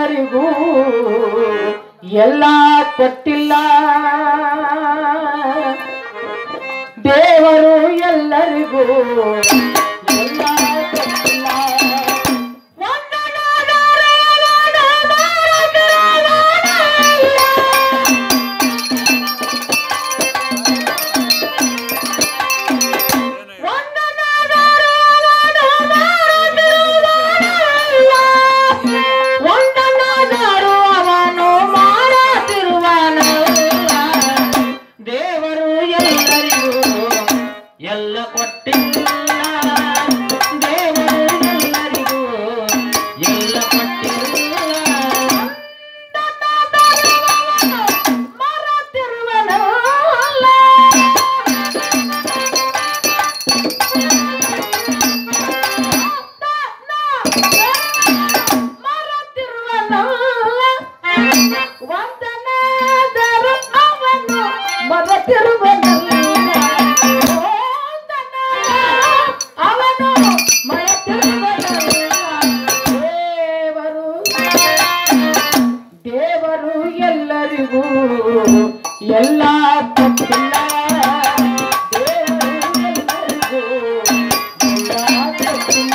ಎಲ್ಲರಿಗೂ ಎಲ್ಲ ಕೊಟ್ಟಿಲ್ಲ ದೇವರು ಎಲ್ಲರಿಗೂ ಎಲ್ಲ ಕೊಟ್ಟಿಲ್ಲ ಒಂದನಾದರೂ ಅವನು ಮಾಡುತ್ತಿರುವನಲ್ಲ ದೇವರು ಎಲ್ಲರಿಗೂ ಎಲ್ಲ ಕೊಟ್ಟಿಲ್ಲ ದೇವರು ಎಲ್ಲರಿಗೂ ಎಲ್ಲ ಕೊಟ್ಟಿಲ್ಲ ವಂದನಾದರು ಅವನು ಮರೆತಿರುವನಲ್ಲ ಅವನು ಮರೆತಿರುವನಲ್ಲ ದೇವರು ದೇವರು ಎಲ್ಲರಿಗೂ ಎಲ್ಲ ಕೊಟ್ಟಿಲ್ಲ ದೇವರು ಎಲ್ಲರಿಗೂ ಎಲ್ಲ ಕೊಟ್ಟಿಲ್ಲ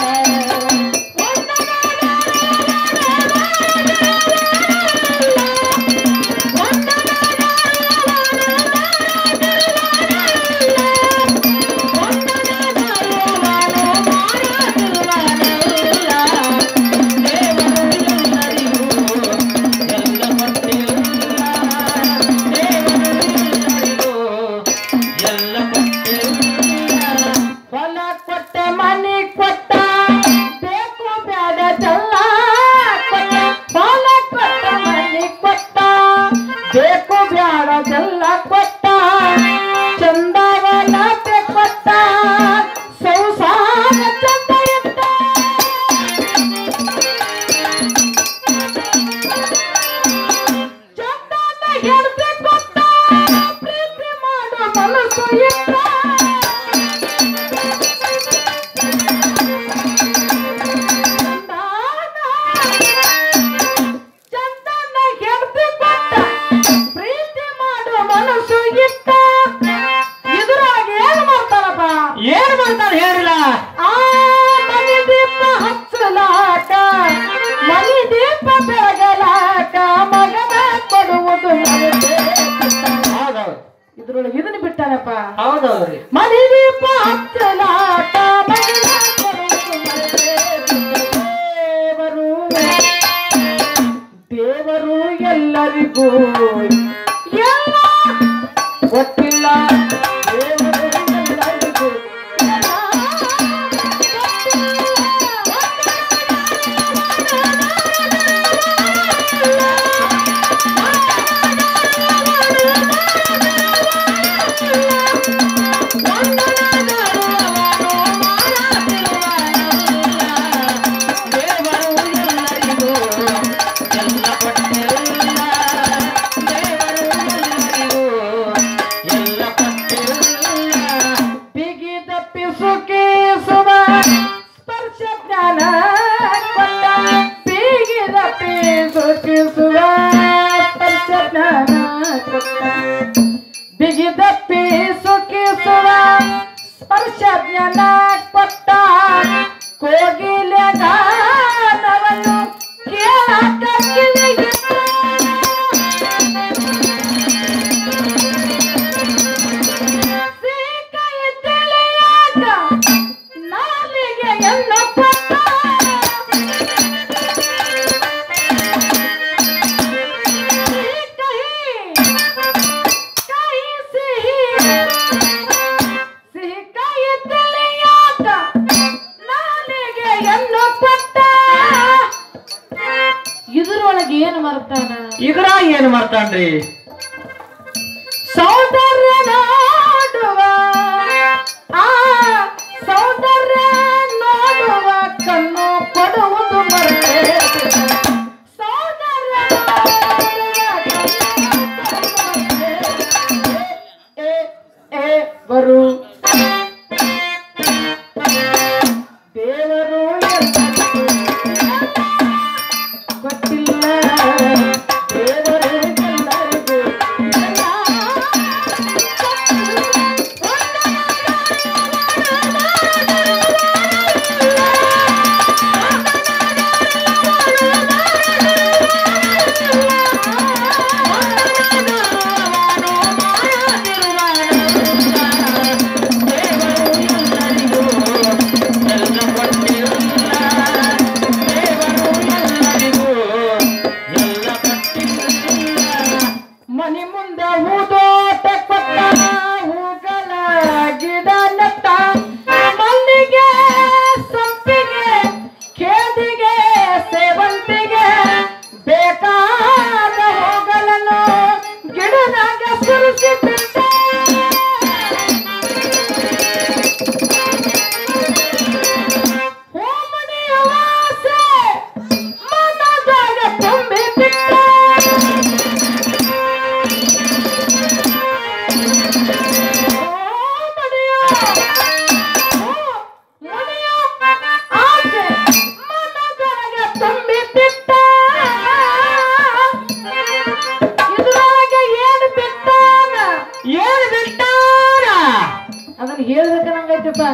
ಹೊಲ ಕೊಟ್ಟ ಮನೆ ಕೊಟ್ಟ ಬೇಕು ಬ್ಯಾಡ ಚಲ್ಲ ಕೊಟ್ಟ ಹೊಲ ಕೊಟ್ಟ ಮನೆ ಕೊಟ್ಟ ಬೇಕು ಬ್ಯಾಡ ಚಲ್ಲ ಕೊಟ್ಟ ಚಂದವನ ಕೊಟ್ಟ ಸಂಸಾರ ಚಂದ ಇಟ್ಟ ಚಂದನ ಹೆಂಡ್ತಿ ಕೊಟ್ಟ ಪ್ರೀತಿ ಮಾಡೋ ಮನಸ್ಸು ಇಟ್ಟ ಚಂದನ ಹೆಂಡ್ತಿ ಕೊಟ್ಟ ಪ್ರೀತಿ ಮಾಡೋ ಮನಸ್ಸು ಇಟ್ಟ ಇದ್ರಾಗ ಏನ್ ಮಾಡ್ತಾರಪ್ಪ ಏನ್ ಮಾಡ್ತಾರೆ ಹೇಳಿಲ್ಲ ಆ ಮನಿ ದೀಪ ಹಚ್ಚಲಾಕ ಮನಿ ದೀಪ ಬೆಳಗಲಾಕ ಮಗನ ಕೊಡುವುದು ಮಗನೇ ಹೌದೌದು ಇದ್ರೊಳಗೆ ಇದನ್ನ ಬಿಟ್ಟಾನಪ್ಪ ಹೌದೌದ್ರಿ ಮನಿ ದೀಪ ಹಚ್ಚಲಾಕ ಮಗನ ಕೊಡುವುದು ಮಗನೇ ದೇವರು ದೇವರು ಎಲ್ಲರಿಗೂ ಎಲ್ಲ ಗೊತ್ತಿಲ್ಲ ದೇವರು ಎಲ್ಲರಿಗೂ ಎಲ್ಲ ಬಿಗಿದಪ್ಪಿಸುಕೇಸುವ ಸ್ಪರ್ಶ ಜ್ಞಾನ ಕೊಟ್ಟ ಬಿಗಿದಪ್ಪಿಸುಕಿಸುವ ಸ್ಪರ್ಶ ಜ್ಞಾನ ಕೊಟ್ಟ ಬಿಗಿದಪ್ಪಿ ಸುಖಿಸುವ ಸ್ಪರ್ಶ ಜ್ಞಾನ ಕೊಟ್ಟ ಕೋಗಿಲ ಗಾನವನ್ನು ಕೇಳಾಕ ಕಿವಿಗಿಟ್ಟ. ಸೀಕೈ ತಿಳಿಯಾಕ ನಾಲಿಗೆಯನ್ನು ಕೊಟ್ಟ ಇದ್ರೊಳಗೆ ಏನು ಮಾಡ್ತಾನ ಇದ್ರ ಏನ್ ಮಾಡ್ತಾನ್ರಿ ಸೌಂದರ್ಯ ನೋಡುವ ಆ ಸೌಂದರ್ಯ ನೋಡುವ ಕಣ್ಣು ಕೊಡುವುದು ಮರೆತೆ ಸೌಂದರ್ಯ ನೋಡುವ ಕಣ್ಣು ಏ ಏ ಬರು ದೇವರು ಎಲ್ಲರಿಗೂ ಗೊತ್ತಿಲ್ಲ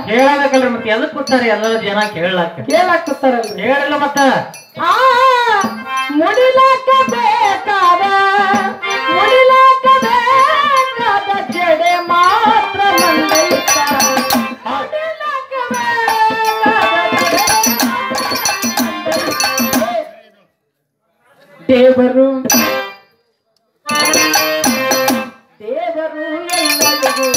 ಹೇಳಬೇಕಲ್ರಿ ಮತ್ತೆ ಎದಕ್ ಕೂತಾರ ಎಲ್ಲರ ಜನ ಕೇಳಲಾಕ ಕೇಳಾಕತ್ತಾರಲ್ರಿ ಹೇಳಿಲ್ಲ ಮತ್ತ ಆ ಮುಡಿಲಾಕ ಬೇಕಾದ ಮುಡಿಲಾಕ ಬೇಕಾದ ಜಡೆ ಮಾತ್ರ ಮಂಡೈತ ಮುಡಿಲಾಕ ಬೇಕಾದ ಜಡೆ ಮಾತ್ರ ಮಂಡೈತ. ದೇವರು ದೇವರು ಎಲ್ಲರಿಗೂ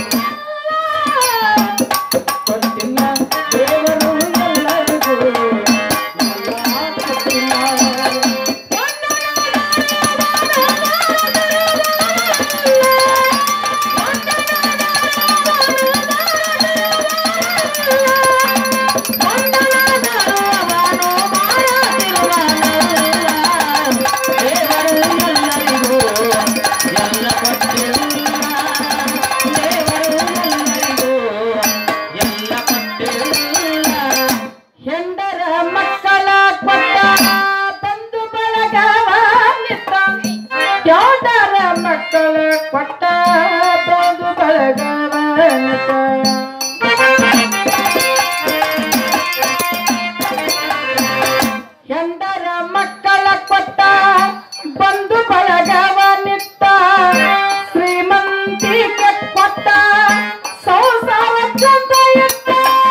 ಕೊಟ್ಟಿಲ್ಲ ದೇವರು ಎಲ್ಲರಿಗೂ ಎಲ್ಲ ಕೊಟ್ಟಿಲ್ಲ. ಹೆಂಡರ ಮಕ್ಕಳ ಕೊಟ್ಟ ಬಂಧು ಬಳಗವ ನಿತ್ತ ಯಾವ್ದರ ಮಕ್ಕಳ ಕೊಟ್ಟ ಬಂಧು ಬಳಗವ ನಿತ್ತ ಹೆಂಡರ ಮಕ್ಕಳ ಕೊಟ್ಟ ಬಂಧು ಬಳಗವ ನಿತ್ತ ಶ್ರೀಮಂತಿಗೆ ಕೊಟ್ಟ ಸಂಸಾರ ಚಂದ ಇತ್ತ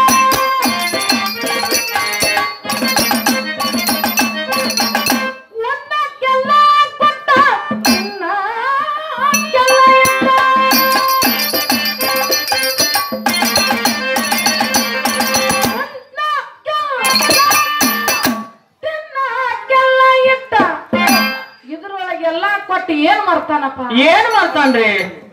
ಒಂದಕ್ಕೆಲ್ಲ ಕೊಟ್ಟ ಇನ್ನಕ್ಕೆಲ್ಲ ಇಟ್ಟ. ತಿನ್ನಕ್ಕೆಲ್ಲ ಇಟ್ಟ. ಇದ್ರೊಳಗೆಲ್ಲ ಕೊಟ್ಟು ಏನ್ ಮಾಡ್ತಾನಪ್ಪ ಏನ್ ಮಾಡ್ತಾನ್ರಿ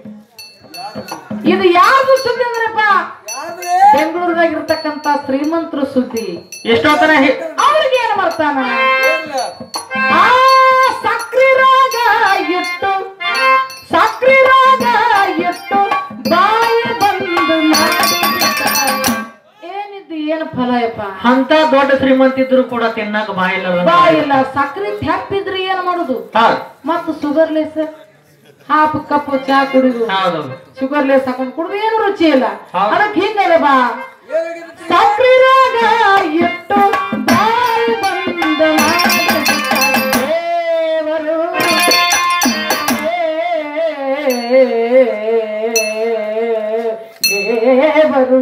ಇದು ಯಾವ್ದು ಸುದ್ದಿ ಅಂದ್ರಪ್ಪ ಬೆಂಗಳೂರದಾಗ ಇರ್ತಕ್ಕಂತ ಶ್ರೀಮಂತರ ಸುದ್ದಿ ಎಷ್ಟೊತ್ತನ ಹಿ- ಅವ್ರಿಗೆ ಏನ್ ಮಾಡ್ತಾನ ಆ ಸಕ್ರಿ ರೋಗ ಇಟ್ಟು ಸಕ್ರಿ ರೋಗ ಇಟ್ಟು ಬಾಯಿ ಬಂದು ಮಾಡಿಬಿಟ್ಟ. ಏನಿದ್ದು ಏನು ಫಲ ಯಪ್ಪ ಅಂತ ದೊಡ್ಡ ಶ್ರೀಮಂತ ಇದ್ರು ಕೂಡ ತಿನ್ನಾಕ ಬಾಯಿಲ್ಲ ಬಾಯಿಲ್ಲ ಸಕ್ರಿ ತೆಪ್ಪಿದ್ರೆ ಏನ್ ಮಾಡುದು ಹೌದು ಮತ್ತು ಶುಗರ್ ಲೆಸ್ ಹಾಫ್ ಕಪ್ ಚಾ ಕುಡಿದು ಹೌದೌದು ಶುಗರ್ ಲೆಸ್ ಹಾಕೊಂಡು ಕುಡಿದು ಏನು ರುಚಿ ಇಲ್ಲ ಹೌದು. ಅದಕ್ಕೆ ಹಿಂಗದೆ ಬಾ ಸಕ್ರಿ ರೋಗ ಇಟ್ಟು ಬಾಯಿ ಬಂದ ದೇವರು ದೇವರು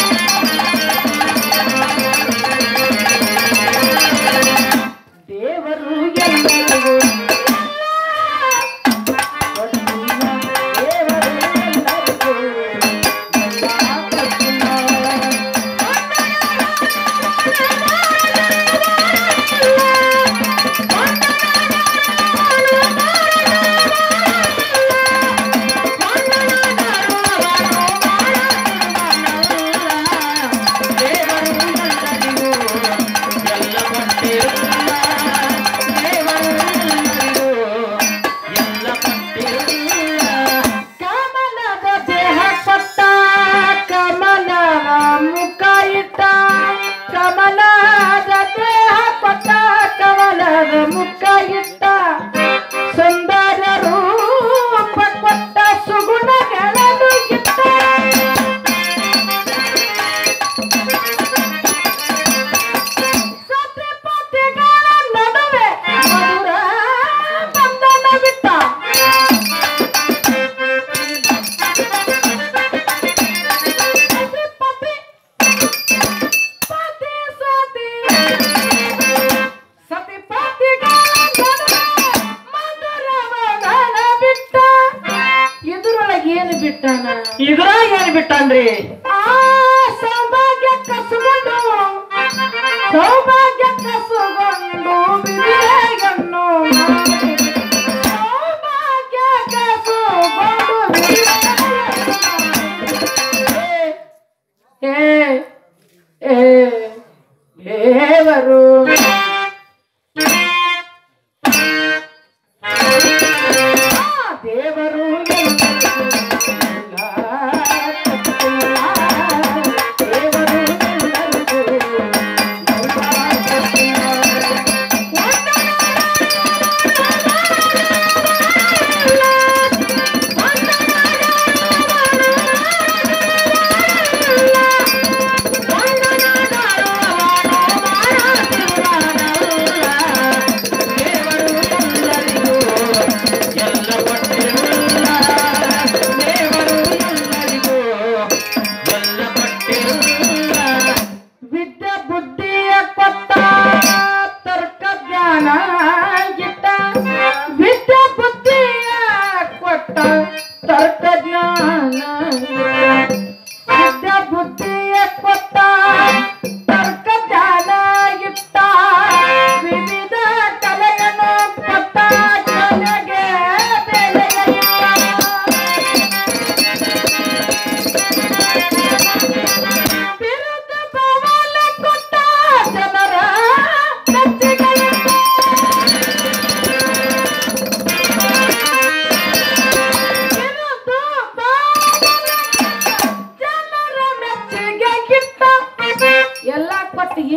ದೇವರು ಎಲ್ಲರಿಗೂ ಕೊಟ್ಟಿಲ್ಲ. ದೇವರು ಎಲ್ಲರಿಗೂ ಎಲ್ಲ ಕೊಟ್ಟಿಲ್ಲ. ಕಮಲದ ದೇಹ ಕೊಟ್ಟ ಕಮಲದ ಮುಖ ಇಟ್ಟ ಕಮಲದ ದೇಹ ಕೊಟ್ಟ ಕಮಲದ ಮುಖ ಇಟ್ಟ ಸುಂದರ ರೂಪ ಕೊಟ್ಟ ಸುಗುಣಗಳನ್ನು ಇಟ್ಟ ಸತಿಪತಿಗಳ ನಡುವೆ ಮಧುರ ಬಂಧನ ಬಿಟ್ಟ ಪತಿ ಪತಿ ಸತಿ ಸತಿ ಪತಿಗಳ ನಡುವೆ ಮಧುರವನ ಬಿಟ್ಟ ಇದ್ರೊಳಗೆ ಏನು ಬಿಟ್ಟನ ಇದ್ರಾಗ ಏನ್ ಬಿಟ್ಟಾನ್ರಿ ಆ ಸೌಭಾಗ್ಯ ಕಸುಗೊಂಡು ಸೌಭಾಗ್ಯ ಕಸುಗೊಂಡು ವಿವೇಗನ್ನು ಮಾಡಿ. ಸೌಭಾಗ್ಯ ಕಸುಗೊಂಡು ವಿವೇಗವನ್ನು ಮಾಡಿ. ಏ ಏ ದೇವರು ಆ ದೇವರು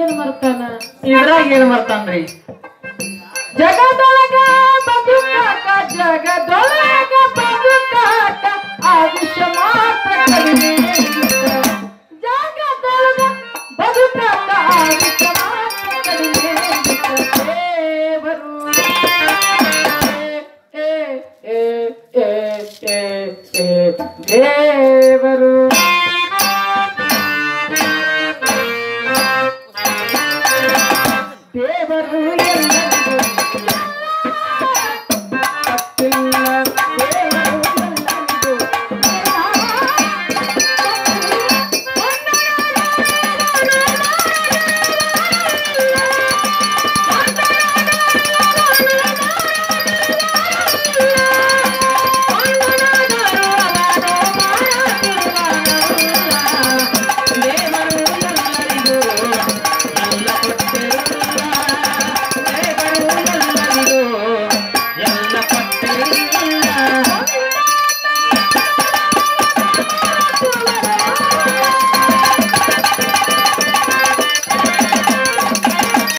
ಏನ್ ಮರ್ತಾನ ಇದ್ರಾಗ ಏನ್ ಮಾಡ್ತಾನ್ರಿ ಜಗದೊಳಗ ಬದುಕಾಕ ಜಗದೊಳಗ ಬದುಕಾಕ ಆಯುಷ್ಯ ಮಾತ್ರ ಕಡಿಮೆ ಜಗದೊಳಗ ಬದುಕಾಕ ಆಯುಷ್ಯ ಮಾತ್ರ ಕಡಿಮೆ ದೇವರು ಏ, ಏ, ಏ, ಏ, ಏ, ದೇವರು ದೇವರು